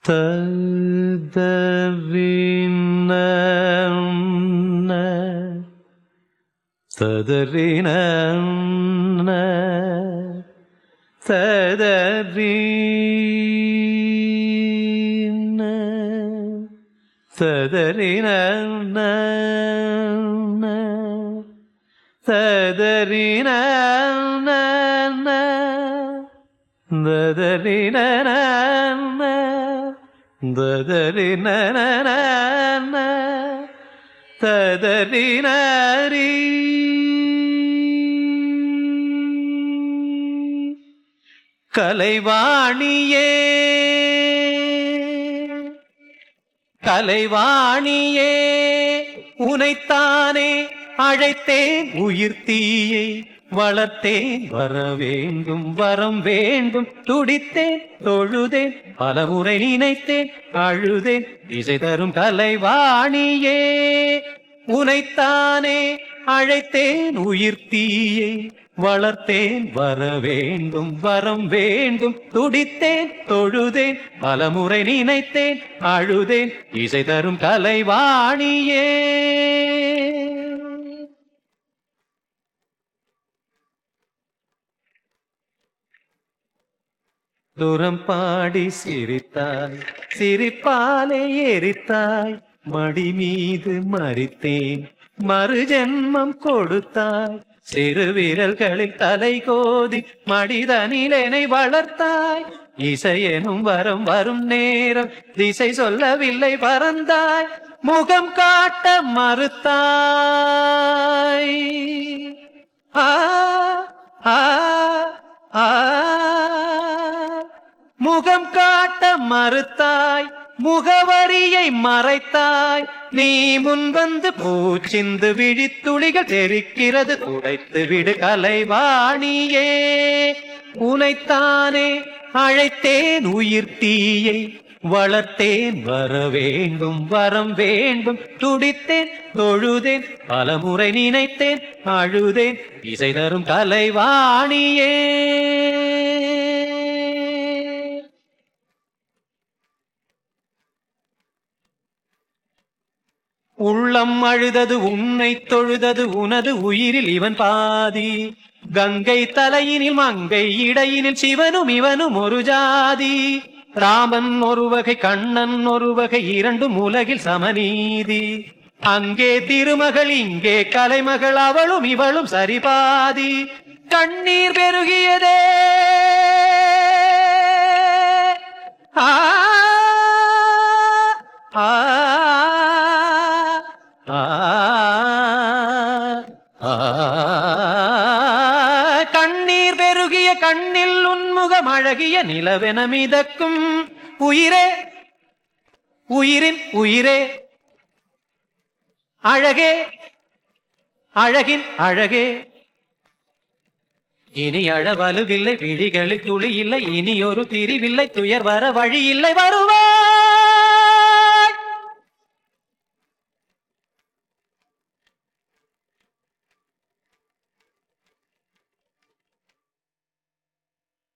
ததறின ததறின ததறின ததறின ததறின ததறின ததறின ததறினரி கலைவாணியே கலைவாணியே உனைத்தானே அழைத்தேன் உயிர் தீயை வளர்த்தேன் வர வேண்டும் வரம் வேண்டும் துடித்தேன் தொழுதேன் பலமுறை நினைத்தேன் அழுதேன் இசை தரும் கலைவாணியே உனைத்தானே அழைத்தேன் உயிர் தீயை வளர்த்தேன் வர வேண்டும் வரம் வேண்டும் துடித்தேன் தொழுதேன் பலமுறை நினைத்தேன் அழுதேன் இசை தரும் கலைவாணியே துரம் பாடி சிரித்தாய் சிரிப்பாலே எரித்தாய் மடி மீது மறித்தேன் மறு ஜென்மம் கொடுத்தாய் சிறு விரல்களில் தலை கோதி மடிதனிலனை வளர்த்தாய் இசையெனும் வரம் வரும் நேரம் திசை சொல்லவில்லை பறந்தாய் முகம் காட்ட மறுத்தாய் ஆ ஆ ஆ முகம் காட்ட மறுத்தாய் முகவரியை மறைத்தாய் நீ முன் வந்து பூச்சிந்து விழித்துளிகள் தெரிக்கிறது துடைத்து விடு கலைவாணியே உனைத்தானே அழைத்தேன் உயிர் தீயை வளர்த்தேன் வர வேண்டும் வரம் வேண்டும் துடித்தேன் தொழுதேன் பலமுறை நினைத்தேன் அழுதேன் இசை தரும் கலைவாணியே உள்ளம் அழுதது உன்னை தொழுதது உனது உயிரில் இவன் பாதி கங்கை தலையினில் மங்கை இடையினில் சிவனும் இவனும் ஒரு ஜாதி ராமன் ஒரு வகை கண்ணன் ஒரு வகை இரண்டும் உலகில் சமநீதி அங்கே திருமகள் இங்கே கலைமகள் அவளும் இவளும் சரிபாதி கண்ணீர் பெருகியதே ஆ ஆ ஆ ஆ கண்ணீர் பெருகிய கண்ணில் உன்முகம் அழகிய நிலவென மிதக்கும் உயிரே உயிரின் உயிரே அழகே அழகின் அழகே இனி அழவலுவில்லை விழிகளில் துளி இல்லை இனி ஒரு பிரிவில்லை துயர் வர வழி இல்லை வருவா